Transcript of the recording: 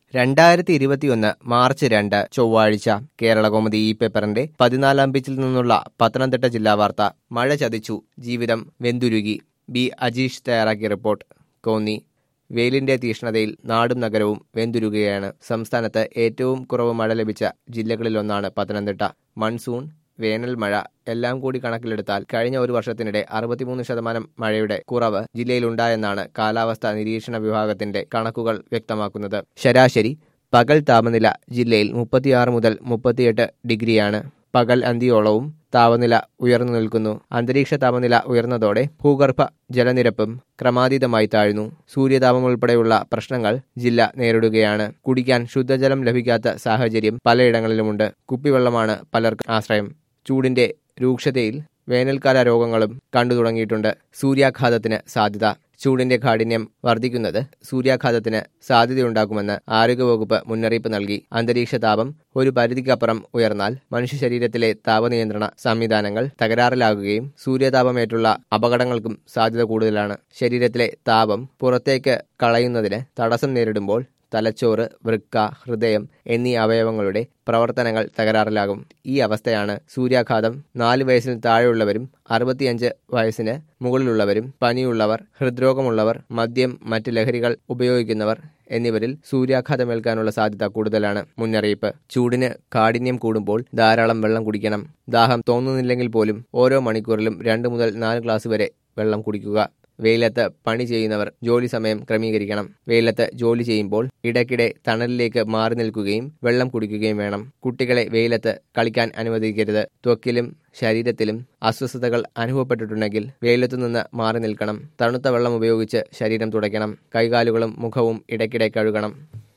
രണ്ടായിരത്തി ഇരുപത്തിയൊന്ന് മാർച്ച് രണ്ട് ചൊവ്വാഴ്ച കേരളകൗമുദി ഈ പേപ്പറിന്റെ പതിനാലാം പേജിൽ നിന്നുള്ള പത്തനംതിട്ട ജില്ലാ വാർത്ത മഴ ചതിച്ചു ജീവിതം വെന്തുരുകി ബി അജീഷ് തയ്യാറാക്കിയ റിപ്പോർട്ട് കോന്നി വെയിലിന്റെ തീഷ്ണതയിൽ നാടും നഗരവും വെന്തുരുകയാണ് സംസ്ഥാനത്ത് ഏറ്റവും കുറവ് മഴ ലഭിച്ച ജില്ലകളിലൊന്നാണ് പത്തനംതിട്ട മൺസൂൺ വേനൽ മഴ എല്ലാം കൂടി കണക്കിലെടുത്താൽ കഴിഞ്ഞ ഒരു വർഷത്തിനിടെ അറുപത്തിമൂന്ന് ശതമാനം മഴയുടെ കുറവ് ജില്ലയിലുണ്ടായെന്നാണ് കാലാവസ്ഥാ നിരീക്ഷണ വിഭാഗത്തിന്റെ കണക്കുകൾ വ്യക്തമാക്കുന്നത് ശരാശരി പകൽ താപനില ജില്ലയിൽ മുപ്പത്തിയാറ് മുതൽ മുപ്പത്തിയെട്ട് ഡിഗ്രിയാണ് പകൽ അന്തിയോളവും താപനില ഉയർന്നു നിൽക്കുന്നു അന്തരീക്ഷ താപനില ഉയർന്നതോടെ ഭൂഗർഭ ജലനിരപ്പും ക്രമാതീതമായി താഴ്ന്നു സൂര്യതാപം ഉൾപ്പെടെയുള്ള പ്രശ്നങ്ങൾ ജില്ല നേരിടുകയാണ് കുടിക്കാൻ ശുദ്ധജലം ലഭിക്കാത്ത സാഹചര്യം പലയിടങ്ങളിലുമുണ്ട് കുപ്പിവെള്ളമാണ് പലർക്കും ആശ്രയം ചൂടിന്റെ രൂക്ഷതയിൽ വേനൽക്കാല രോഗങ്ങളും കണ്ടു തുടങ്ങിയിട്ടുണ്ട് സൂര്യാഘാതത്തിന് സാധ്യത ചൂടിന്റെ കാഠിന്യം വർദ്ധിക്കുന്നത് സൂര്യാഘാതത്തിന് സാധ്യതയുണ്ടാക്കുമെന്ന് ആരോഗ്യവകുപ്പ് മുന്നറിയിപ്പ് നൽകി അന്തരീക്ഷ താപം ഒരു പരിധിക്കപ്പുറം ഉയർന്നാൽ മനുഷ്യ ശരീരത്തിലെ താപനിയന്ത്രണ സംവിധാനങ്ങൾ തകരാറിലാകുകയും സൂര്യതാപമേറ്റുള്ള അപകടങ്ങൾക്കും സാധ്യത കൂടുതലാണ് ശരീരത്തിലെ താപം പുറത്തേക്ക് കളയുന്നതിന് തടസ്സം നേരിടുമ്പോൾ തലച്ചോറ് വൃക്ക ഹൃദയം എന്നീ അവയവങ്ങളുടെ പ്രവർത്തനങ്ങൾ തകരാറിലാകും ഈ അവസ്ഥയാണ് സൂര്യാഘാതം നാല് വയസ്സിന് താഴെയുള്ളവരും അറുപത്തിയഞ്ച് വയസ്സിന് മുകളിലുള്ളവരും പനിയുള്ളവർ ഹൃദ്രോഗമുള്ളവർ മദ്യം മറ്റ് ലഹരികൾ ഉപയോഗിക്കുന്നവർ എന്നിവരിൽ സൂര്യാഘാതമേൽക്കാനുള്ള സാധ്യത കൂടുതലാണ് മുന്നറിയിപ്പ് ചൂടിന് കാഠിന്യം കൂടുമ്പോൾ ധാരാളം വെള്ളം കുടിക്കണം ദാഹം തോന്നുന്നില്ലെങ്കിൽ പോലും ഓരോ മണിക്കൂറിലും രണ്ട് മുതൽ നാല് ഗ്ലാസ് വരെ വെള്ളം കുടിക്കുക വെയിലത്ത് പണി ചെയ്യുന്നവർ ജോലി സമയം ക്രമീകരിക്കണം വെയിലത്ത് ജോലി ചെയ്യുമ്പോൾ ഇടയ്ക്കിടെ തണലിലേക്ക് മാറി നിൽക്കുകയും വെള്ളം കുടിക്കുകയും വേണം കുട്ടികളെ വെയിലത്ത് കളിക്കാൻ അനുവദിക്കരുത് ത്വക്കിലും ശരീരത്തിലും അസ്വസ്ഥതകൾ അനുഭവപ്പെട്ടിട്ടുണ്ടെങ്കിൽ വെയിലത്തു നിന്ന് മാറി നിൽക്കണം തണുത്ത വെള്ളം ഉപയോഗിച്ച് ശരീരം തുടയ്ക്കണം കൈകാലുകളും മുഖവും ഇടയ്ക്കിടെ കഴുകണം